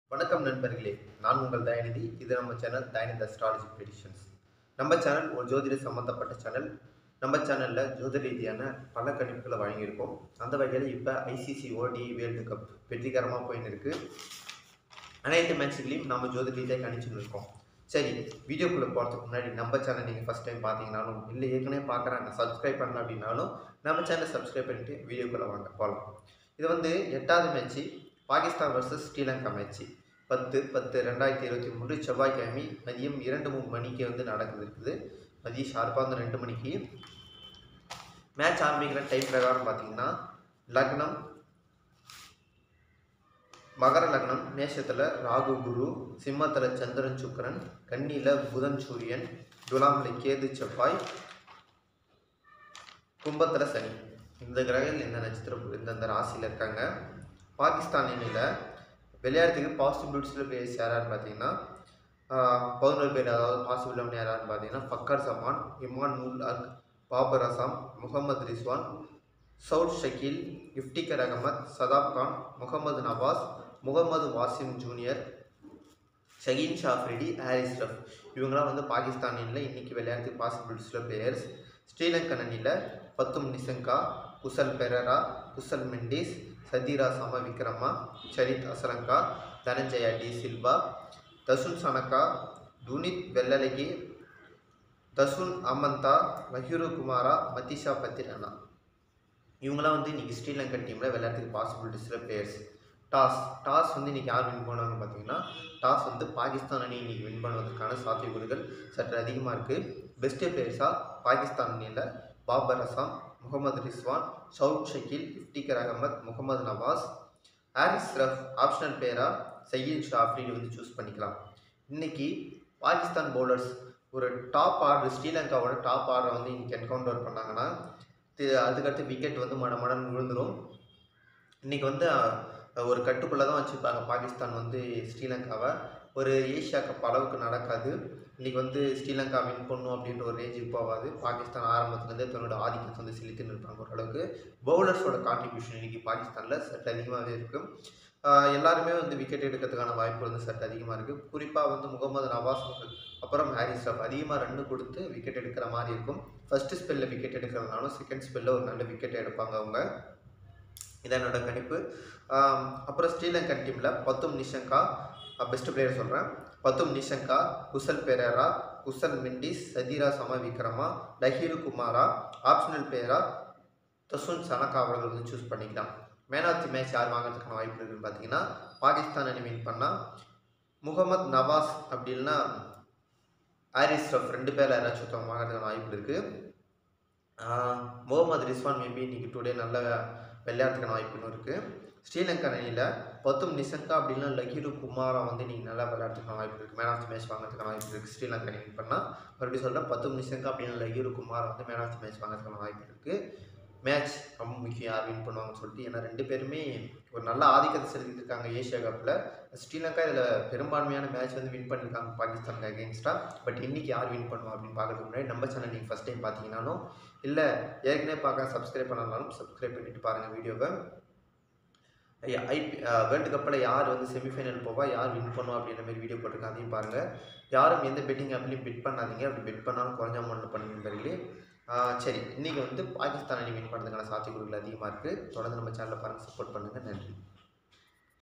வணக்கம் நண்பர்களே நான் உங்கள் தயநிதி இது நம்ம சேனல் தயநிதி அஸ்ட்ராலஜி ப்ரெடிஷன்ஸ் நம்ம சேனல் ஒரு ஜோதிட சம்மந்தப்பட்ட சேனல் நம்ம சேனலில் ஜோதிட ரீதியான பல கணிப்புகளை வழங்கியிருக்கோம் அந்த வகையில் இப்போ ஐசிசி ஓடி வேர்ல்டு கப் வெற்றிகரமாக போயின்னு இருக்கு அனைத்து மேட்ச்களையும் நம்ம ஜோதிட ரீதியாக கணிச்சுன்னு இருக்கோம் சரி வீடியோக்குள்ளே போகிறதுக்கு முன்னாடி நம்ம சேனல் நீங்கள் ஃபஸ்ட் டைம் பார்த்தீங்கனாலும் இல்லை ஏற்கனவே பார்க்குறாங்க சப்ஸ்கிரைப் பண்ணல அப்படின்னாலும் நம்ம சேனலை சப்ஸ்கிரைப் பண்ணிட்டு வீடியோக்குள்ளே வாங்க போகலாம் இது வந்து எட்டாவது match Pakistan versus Sri Lanka match பத்து பத்து ரெண்டாயிரத்தி இருபத்தி மூன்று செவ்வாய்க்கிழமை மதியம் இரண்டு மூணு மணிக்கு வந்து நடக்குது இருக்குது மதியம் ஷார்ப்பாக வந்து ரெண்டு மணிக்கு மேட்ச் ஆரம்பிக்கிற டைம் பிரகாரம் பார்த்தீங்கன்னா லக்னம் மகர லக்னம் மேஷத்தில் ராகு குரு சிம்மத்தில் சந்திரன் சுக்கரன் கன்னியில் புதன் சூரியன் துலாமில் கேது செவ்வாய் கும்பத்தில் சனி இந்த கிரகங்கள் இந்த நட்சத்திரம் இந்தந்த ராசியில் இருக்காங்க பாகிஸ்தான் அணியில் விளையாட்டுக்கு பாசிபிலிட்டிஸில் பிளேயர்ஸ் யாரான்னு பார்த்தீங்கன்னா பதினோரு பேர் அதாவது பாசிபிள் யாரான்னு பார்த்தீங்கன்னா ஃபக்கர் சமான் இமான் உல் அக் பாபர் அசாம் முகமது ரிஸ்வான் சவுத் ஷக்கீல் இஃப்டிகர் அகமத் சதாப் கான் முகமது நவாஸ் முகமது வாசிம் ஜூனியர் ஷகீன் ஷாஃப்ரிடி ஹாரிஸ் ரஃப் இவங்களாம் வந்து பாகிஸ்தான் அணியில் இன்றைக்கி விளையாட்டு பாசிபிலிட்டிஸில் பிளேயர்ஸ் ஸ்ரீலங்கன் அணியில் பத்தும் நிசங்கா குசல் பெரரா குசல் மெண்டிஸ் சதீரா சம விக்ரமா சரித் அசலங்கா தனஞ்சயா டி சில்வா தசுன் சனக்கா துனித் வெள்ளலகி தசுன் அமந்தா மஹிரு குமாரா மதிஷா பத்திரனா இவங்களாம் வந்து இன்றைக்கி ஸ்ரீலங்கன் டீமில் விளையாட்டுக்கு பாசிபிலிட்டிஸில் பிளேயர்ஸ் டாஸ் டாஸ் வந்து இன்றைக்கி யார் வின் பண்ணுவாங்கன்னு பார்த்தீங்கன்னா டாஸ் வந்து பாகிஸ்தான் அணி இன்றைக்கி வின் பண்ணுவதற்கான சாத்தியக்கூறுகள் சற்று அதிகமாக இருக்குது பெஸ்ட்டு பிளேயர்ஸாக பாகிஸ்தான் அணியில் பாபர் அசாம் முகமது ரிஸ்வான் ஷவுத் ஷக்கீல் இஃப்டிகர் அகமத் முகமது நவாஸ் ஹாரிஸ் ரஃப் ஆப்ஷனல் பிளேயராக சையீத் ஷாஃப்ரின்னு வந்து சூஸ் பண்ணிக்கலாம் இன்றைக்கி பாகிஸ்தான் பவுலர்ஸ் ஒரு டாப் ஆர்டர் ஸ்ரீலங்காவோட டாப் ஆர்டரை வந்து இன்றைக்கி என்கவுண்டர் பண்ணாங்கன்னா தி- அதுக்கடுத்து விக்கெட் வந்து மட மடன்னு விழுந்துடும் இன்றைக்கி வந்து அஹ், ஒரு கட்டுக்குள்ளே தான் வச்சுருப்பாங்க பாகிஸ்தான் வந்து ஸ்ரீலங்காவை ஒரு ஏஷியா கப் அளவுக்கு நடக்காது இன்றைக்கி வந்து ஸ்ரீலங்கா வின் பண்ணும் அப்படின்ற ஒரு ரேஞ்சுக்கு போகாது பாகிஸ்தான் ஆரம்பத்துலேருந்தே தன்னோட ஆதிக்கத்தை வந்து செலுத்தின்னு இருப்பாங்க ஓரளவுக்கு பவுலர்ஸோட கான்ட்ரிபியூஷன் இன்றைக்கி பாகிஸ்தானில் சற்று அதிகமாகவே இருக்கும் ஆஹ் எல்லாருமே வந்து விக்கெட் எடுக்கிறதுக்கான வாய்ப்பு வந்து சற்று அதிகமாக இருக்குது குறிப்பாக வந்து முகமது நவாஸ் அப்புறம் ஹாரிஸ் ரஃப் அதிகமாக ரன்னு கொடுத்து விக்கெட் எடுக்கிற மாதிரி இருக்கும் ஃபஸ்ட்டு ஸ்பெல்லில் விக்கெட் எடுக்கிறதுனாலும் செகண்ட் ஸ்பெல்லில் ஒரு நல்ல விக்கெட் எடுப்பாங்க அவங்க இதான் என்னோட கணிப்பு ஆம், அப்புறம் ஸ்ரீலங்கன் டீமில் பத்தும் நிஷங்கா பெஸ்ட் பிளேயர் சொல்கிறேன் பத்தும் நிஷங்கா குசல் பெரேரா குசல் மெண்டிஸ் சதீரா சம விக்ரமா லஹீரு குமாரா ஆப்ஷனல் பிளேயரா தசுன் சனக்கா அவர்கள் வந்து சூஸ் பண்ணிக்கலாம் மேன் ஆஃப் தி மேட்ச் யார் வாங்குறதுக்கான வாய்ப்பு இருக்குன்னு பார்த்தீங்கன்னா பாகிஸ்தான் அணி வின் பண்ணால் முகமது நவாஸ் அப்படி இல்லைன்னா ஹாரிஸ் ரஃப் ரெண்டு பேரில் யாராச்சும் ஒருத்தவங்க வாங்குறதுக்கான வாய்ப்பு இருக்குது முகமது ரிஸ்வான் மேபி இன்னைக்கு டுடே நல்ல விளையாடுறதுக்கான வாய்ப்புன்னு இருக்குது ஸ்ரீலங்கா அணியில் பத்தும் நிசங்கா அப்படின்னா லஹீரு குமாரா வந்து நீங்கள் நல்லா விளையாடுறதுக்கான வாய்ப்பு இருக்குது மேன் ஆஃப் தி மேட்ச் வாங்குறதுக்கான வாய்ப்பு இருக்குது ஸ்ரீலங்கா அணி வின் பண்ணால் மறுபடியும் சொல்கிறேன் பத்தும் நிசங்கா அப்படின்னா லஹீரு குமாரா வந்து மேன் ஆஃப் தி மேட்ச் வாங்குறதுக்கான வாய்ப்பு இருக்குது மேட்ச் ரொம்ப முக்கியம் யார் வின் பண்ணுவாங்கன்னு சொல்லிட்டு ஏன்னா ரெண்டு பேருமே ஒரு நல்ல ஆதிக்கத்தை செலுத்திட்டு இருக்காங்க ஏஷியா கப்பில் ஸ்ரீலங்கா இதில் பெரும்பான்மையான மேட்ச் வந்து வின் பண்ணியிருக்காங்க பாகிஸ்தானுக்கு அகேன்ஸ்டாக பட் இன்னைக்கு யார் வின் பண்ணுவா அப்படின்னு பார்க்கறதுக்கு முன்னாடி நம்ம சேனல் நீங்கள் ஃபஸ்ட் டைம் பார்த்தீங்கன்னாலும் இல்லை ஏற்கனவே பார்க்க சப்ஸ்கிரைப் பண்ணாலும் சப்ஸ்கிரைப் பண்ணிட்டு பாருங்கள் வீடியோவை ஐபி வேர்ல்டு கப்பில் யார் வந்து செமிஃபைனல் போவா யார் வின் பண்ணுவா அப்படின்ற மாதிரி வீடியோ போட்டிருக்காங்க அதையும் பாருங்கள் யாரும் எந்த பெட்டிங் ஆப்லையும் பெட் பண்ணாதீங்க அப்படி பெட் பண்ணாலும் குறைஞ்ச அமௌண்ட் பண்ணுங்க பிறகு சரி இன்றைக்கி வந்து பாகிஸ்தான் அணி வின் பண்ணுறதுக்கான சாத்தியக்கூறுகள் அதிகமாக இருக்குது தொடர்ந்து நம்ம சேனலை பாருங்கள் சப்போர்ட் பண்ணுங்கள் நன்றி